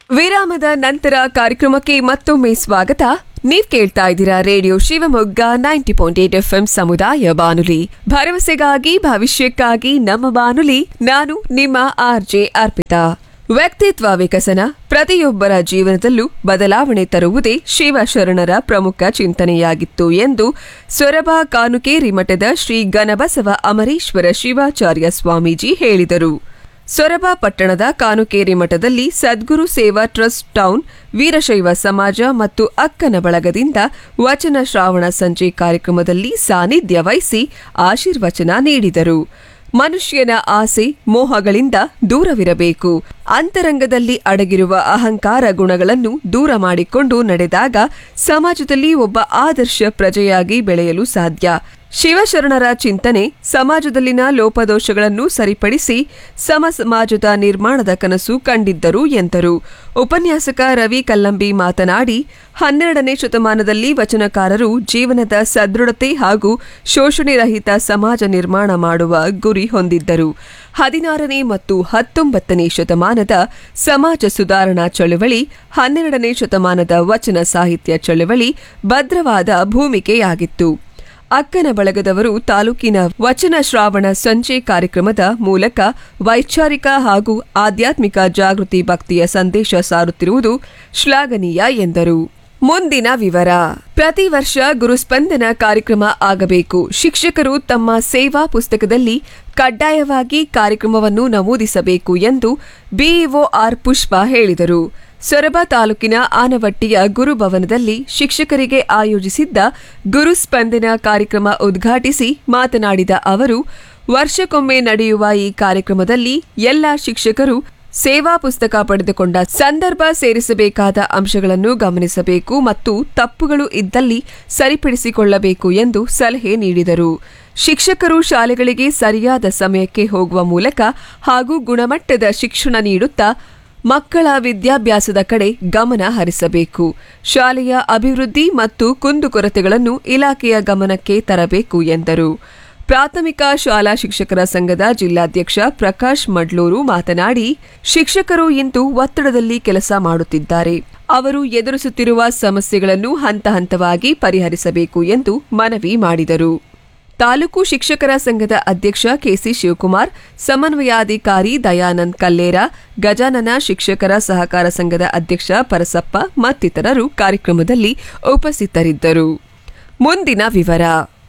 ವಿರಾಮದ ನಂತರ ಕಾರ್ಯಕ್ರಮಕ್ಕೆ ಮತ್ತೊಮ್ಮೆ ಸ್ವಾಗತ ನೀವ್ ಕೇಳ್ತಾ ಇದ್ದೀರಾ radio Shivamogga ninety point eight F ಸಮುದಾಯ ಬಾನುಲಿ ಭರವಸೆಗಾಗಿ ಭವಿಷ್ಯಕ್ಕಾಗಿ ನಮ್ಮ ಬಾನುಲಿ ನಾನು ನಿಮ್ಮ ಆರ್ ಜೆ ಅರ್ಪಿತಾ ವ್ಯಕ್ತಿತ್ವ ವಿಕಸನ ಪ್ರತಿಯೊಬ್ಬರ ಜೀವನದಲ್ಲೂ ಬದಲಾವಣೆ ತರುವುದೇ ಶಿವಶರಣರ ಪ್ರಮುಖ ಚಿಂತನೆಯಾಗಿತ್ತು ಎಂದು ಸೊರಬ ಕಾನುಕೇರಿ ಮಠದ ಶ್ರೀ ಗಣಬಸವ ಅಮರೇಶ್ವರ ಶಿವಾಚಾರ್ಯ ಸ್ವಾಮೀಜಿ ಹೇಳಿದರು ಸೊರಬ ಪಟ್ಟಣದ ಕಾನುಕೇರಿ ಮಠದಲ್ಲಿ ಸದ್ಗುರು ಸೇವಾ ಟ್ರಸ್ಟ್ ಟೌನ್ ವೀರಶೈವ ಸಮಾಜ ಮತ್ತು ಅಕ್ಕನ ಬಳಗದಿಂದ ವಚನ ಶ್ರಾವಣ ಸಂಜೆ ಕಾರ್ಯಕ್ರಮದಲ್ಲಿ ಸಾನ್ನಿಧ್ಯ ವಹಿಸಿ ಆಶೀರ್ವಚನ ನೀಡಿದರು ಮನುಷ್ಯನ ಆಸೆ ಮೋಹಗಳಿಂದ ದೂರವಿರಬೇಕು ಅಂತರಂಗದಲ್ಲಿ ಅಡಗಿರುವ ಅಹಂಕಾರ ಗುಣಗಳನ್ನು ದೂರ ಮಾಡಿಕೊಂಡು ನಡೆದಾಗ ಸಮಾಜದಲ್ಲಿ ಒಬ್ಬ ಆದರ್ಶ ಪ್ರಜೆಯಾಗಿ ಬೆಳೆಯಲು ಸಾಧ್ಯ ಶಿವಶರಣರ ಚಿಂತನೆ ಸಮಾಜದಲ್ಲಿನ ಲೋಪದೋಷಗಳನ್ನು ಸರಿಪಡಿಸಿ ಸಮ ಸಮಾಜದ ನಿರ್ಮಾಣದ ಕನಸು ಕಂಡಿದ್ದರು ಎಂದರು ಉಪನ್ಯಾಸಕ ರವಿ ಕಲ್ಲಂಬಿ ಮಾತನಾಡಿ ಹನ್ನೆರಡನೇ ಶತಮಾನದಲ್ಲಿ ವಚನಕಾರರು ಜೀವನದ ಸದೃಢತೆ ಹಾಗೂ ಶೋಷಣೆ ರಹಿತ ಸಮಾಜ ನಿರ್ಮಾಣ ಮಾಡುವ ಗುರಿ ಹೊಂದಿದ್ದರು ಹದಿನಾರನೇ ಮತ್ತು ಹತ್ತೊಂಬತ್ತನೇ ಶತಮಾನದ ಸಮಾಜ ಸುಧಾರಣಾ ಚಳುವಳಿ ಹನ್ನೆರಡನೇ ಶತಮಾನದ ವಚನ ಸಾಹಿತ್ಯ ಚಳುವಳಿ ಭದ್ರವಾದ ಭೂಮಿಕೆಯಾಗಿತ್ತು ಅಕ್ಕನ ಬಳಗದವರು ತಾಲೂಕಿನ ವಚನ ಶ್ರಾವಣ ಸಂಜೆ ಕಾರ್ಯಕ್ರಮದ ಮೂಲಕ ವೈಚಾರಿಕ ಹಾಗೂ ಆಧ್ಯಾತ್ಮಿಕ ಜಾಗೃತಿ ಭಕ್ತಿಯ ಸಂದೇಶ ಸಾರುತ್ತಿರುವುದು ಶ್ಲಾಘನೀಯ ಎಂದರು ಮುಂದಿನ ವಿವರ ಪ್ರತಿ ವರ್ಷ ಗುರುಸ್ಪಂದನ ಕಾರ್ಯಕ್ರಮ ಆಗಬೇಕು ಶಿಕ್ಷಕರು ತಮ್ಮ ಸೇವಾ ಪುಸ್ತಕದಲ್ಲಿ ಕಡ್ಡಾಯವಾಗಿ ಕಾರ್ಯಕ್ರಮವನ್ನು ನಮೂದಿಸಬೇಕು ಎಂದು ಬಿಇಒ ಆರ್ ಪುಷ್ಪ ಹೇಳಿದರು ಸೊರಬ ತಾಲೂಕಿನ ಆನವಟ್ಟಿಯ ಗುರುಭವನದಲ್ಲಿ ಶಿಕ್ಷಕರಿಗೆ ಆಯೋಜಿಸಿದ್ದ ಗುರುಸ್ಪಂದನ ಕಾರ್ಯಕ್ರಮ ಉದ್ಘಾಟಿಸಿ ಮಾತನಾಡಿದ ಅವರು ವರ್ಷಕ್ಕೊಮ್ಮೆ ನಡೆಯುವ ಈ ಕಾರ್ಯಕ್ರಮದಲ್ಲಿ ಎಲ್ಲ ಶಿಕ್ಷಕರು ಸೇವಾ ಪುಸ್ತಕ ಪಡೆದುಕೊಂಡ ಸಂದರ್ಭ ಸೇರಿಸಬೇಕಾದ ಅಂಶಗಳನ್ನು ಗಮನಿಸಬೇಕು ಮತ್ತು ತಪ್ಪುಗಳು ಇದ್ದಲ್ಲಿ ಸರಿಪಡಿಸಿಕೊಳ್ಳಬೇಕು ಎಂದು ಸಲಹೆ ನೀಡಿದರು ಶಿಕ್ಷಕರು ಶಾಲೆಗಳಿಗೆ ಸರಿಯಾದ ಸಮಯಕ್ಕೆ ಹೋಗುವ ಮೂಲಕ ಹಾಗೂ ಗುಣಮಟ್ಟದ ಶಿಕ್ಷಣ ನೀಡುತ್ತಾ ಮಕ್ಕಳ ವಿದ್ಯಾಭ್ಯಾಸದ ಕಡೆ ಗಮನ ಹರಿಸಬೇಕು ಶಾಲೆಯ ಅಭಿವೃದ್ಧಿ ಮತ್ತು ಕುಂದುಕೊರತೆಗಳನ್ನು ಇಲಾಖೆಯ ಗಮನಕ್ಕೆ ತರಬೇಕು ಎಂದರು ಪ್ರಾಥಮಿಕ ಶಾಲಾ ಶಿಕ್ಷಕರ ಸಂಘದ ಜಿಲ್ಲಾಧ್ಯಕ್ಷ ಪ್ರಕಾಶ್ ಮಡ್ಲೂರು ಮಾತನಾಡಿ ಶಿಕ್ಷಕರು ಇಂದು ಒತ್ತಡದಲ್ಲಿ ಕೆಲಸ ಮಾಡುತ್ತಿದ್ದಾರೆ ಅವರು ಎದುರಿಸುತ್ತಿರುವ ಸಮಸ್ಯೆಗಳನ್ನು ಹಂತ ಹಂತವಾಗಿ ಪರಿಹರಿಸಬೇಕು ಎಂದು ಮನವಿ ಮಾಡಿದರು ತಾಲೂಕು ಶಿಕ್ಷಕರ ಸಂಘದ ಅಧ್ಯಕ್ಷ ಕೆಸಿ ಶಿವಕುಮಾರ್ ಸಮನ್ವಯಾಧಿಕಾರಿ ದಯಾನಂದ್ ಕಲ್ಲೇರ ಗಜಾನನ ಶಿಕ್ಷಕರ ಸಹಕಾರ ಸಂಘದ ಅಧ್ಯಕ್ಷ ಪರಸಪ್ಪ ಮತ್ತಿತರರು ಕಾರ್ಯಕ್ರಮದಲ್ಲಿ ಉಪಸ್ಥಿತರಿದ್ದರು ಮುಂದಿನ ವಿವರ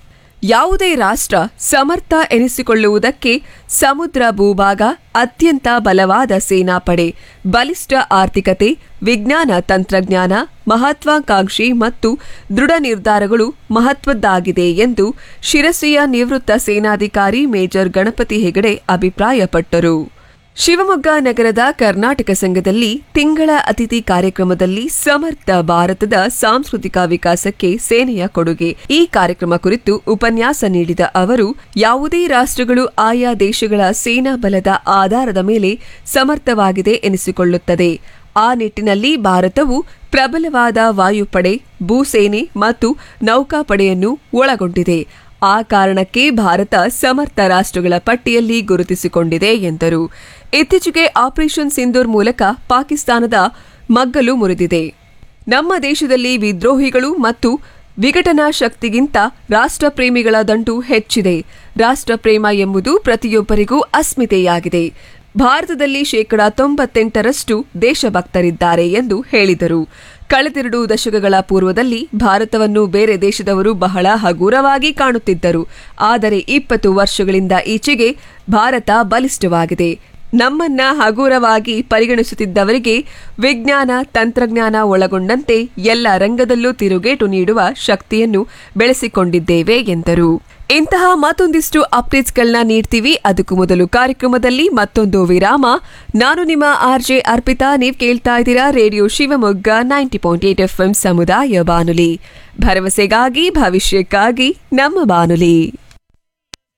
ಯಾವುದೇ ರಾಷ್ಟ್ರ ಸಮರ್ಥ ಎನಿಸಿಕೊಳ್ಳುವುದಕ್ಕೆ ಸಮುದ್ರ ಭೂಭಾಗ ಅತ್ಯಂತ ಬಲವಾದ ಸೇನಾಪಡೆ ಬಲಿಷ್ಠ ಆರ್ಥಿಕತೆ ವಿಜ್ಞಾನ ತಂತ್ರಜ್ಞಾನ ಮಹತ್ವಾಕಾಂಕ್ಷಿ ಮತ್ತು ದೃಢ ನಿರ್ಧಾರಗಳು ಮಹತ್ವದ್ದಾಗಿದೆ ಎಂದು ಶಿರಸಿಯ ನಿವೃತ್ತ ಸೇನಾಧಿಕಾರಿ ಮೇಜರ್ ಗಣಪತಿ ಹೆಗಡೆ ಅಭಿಪ್ರಾಯಪಟ್ಟರು ಶಿವಮೊಗ್ಗ ನಗರದ ಕರ್ನಾಟಕ ಸಂಘದಲ್ಲಿ ತಿಂಗಳ ಅತಿಥಿ ಕಾರ್ಯಕ್ರಮದಲ್ಲಿ ಸಮರ್ಥ ಭಾರತದ ಸಾಂಸ್ಕೃತಿಕ ವಿಕಾಸಕ್ಕೆ ಸೇನೆಯ ಕೊಡುಗೆ ಈ ಕಾರ್ಯಕ್ರಮ ಕುರಿತು ಉಪನ್ಯಾಸ ನೀಡಿದ ಅವರು ಯಾವುದೇ ರಾಷ್ಟ್ರಗಳು ಆಯಾ ದೇಶಗಳ ಸೇನಾ ಬಲದ ಆಧಾರದ ಮೇಲೆ ಸಮರ್ಥವಾಗಿದೆ ಎನಿಸಿಕೊಳ್ಳುತ್ತದೆ ಆ ನಿಟ್ಟಿನಲ್ಲಿ ಭಾರತವು ಪ್ರಬಲವಾದ ವಾಯುಪಡೆ ಭೂಸೇನೆ ಮತ್ತು ನೌಕಾಪಡೆಯನ್ನು ಒಳಗೊಂಡಿದೆ ಆ ಕಾರಣಕ್ಕೆ ಭಾರತ ಸಮರ್ಥ ರಾಷ್ಟ್ರಗಳ ಪಟ್ಟಿಯಲ್ಲಿ ಗುರುತಿಸಿಕೊಂಡಿದೆ ಎಂದರು ಇತ್ತೀಚೆಗೆ ಆಪರೇಷನ್ ಸಿಂಧೂರ್ ಮೂಲಕ ಪಾಕಿಸ್ತಾನದ ಮಗ್ಗಲು ಮುರಿದಿದೆ ನಮ್ಮ ದೇಶದಲ್ಲಿ ವಿದ್ರೋಹಿಗಳು ಮತ್ತು ವಿಘಟನಾ ಶಕ್ತಿಗಿಂತ ರಾಷ್ಟ್ರಪ್ರೇಮಿಗಳ ದಂಟು ಹೆಚ್ಚಿದೆ ರಾಷ್ಟ್ರಪ್ರೇಮ ಎಂಬುದು ಪ್ರತಿಯೊಬ್ಬರಿಗೂ ಅಸ್ಮಿತೆಯಾಗಿದೆ ಭಾರತದಲ್ಲಿ ಶೇಕಡಾ ತೊಂಬತ್ತೆಂಟರಷ್ಟು ದೇಶಭಕ್ತರಿದ್ದಾರೆ ಎಂದು ಹೇಳಿದರು ಕಳೆದೆರಡು ದಶಕಗಳ ಪೂರ್ವದಲ್ಲಿ ಭಾರತವನ್ನು ಬೇರೆ ದೇಶದವರು ಬಹಳ ಹಗುರವಾಗಿ ಕಾಣುತ್ತಿದ್ದರು ಆದರೆ ಇಪ್ಪತ್ತು ವರ್ಷಗಳಿಂದ ಈಚೆಗೆ ಭಾರತ ಬಲಿಷ್ಠವಾಗಿದೆ ನಮ್ಮನ್ನ ಹಗುರವಾಗಿ ಪರಿಗಣಿಸುತ್ತಿದ್ದವರಿಗೆ ವಿಜ್ಞಾನ ತಂತ್ರಜ್ಞಾನ ಒಳಗೊಂಡಂತೆ ಎಲ್ಲ ರಂಗದಲ್ಲೂ ತಿರುಗೇಟು ನೀಡುವ ಶಕ್ತಿಯನ್ನು ಬೆಳೆಸಿಕೊಂಡಿದ್ದೇವೆ ಎಂದರು ಇಂತಹ ಮತ್ತೊಂದಿಷ್ಟು ಅಪ್ಡೇಟ್ಸ್ಗಳನ್ನ ನೀಡ್ತೀವಿ ಅದಕ್ಕೂ ಮೊದಲು ಕಾರ್ಯಕ್ರಮದಲ್ಲಿ ಮತ್ತೊಂದು ವಿರಾಮ ನಾನು ನಿಮ್ಮ ಆರ್ಜೆ ಅರ್ಪಿತಾ ನೀವ್ ಕೇಳ್ತಾ ಇದ್ದೀರಾ radio Shivamogga ninety point eight F ಸಮುದಾಯ ಬಾನುಲಿ ಭರವಸೆಗಾಗಿ ಭವಿಷ್ಯಕ್ಕಾಗಿ ನಮ್ಮ ಬಾನುಲಿ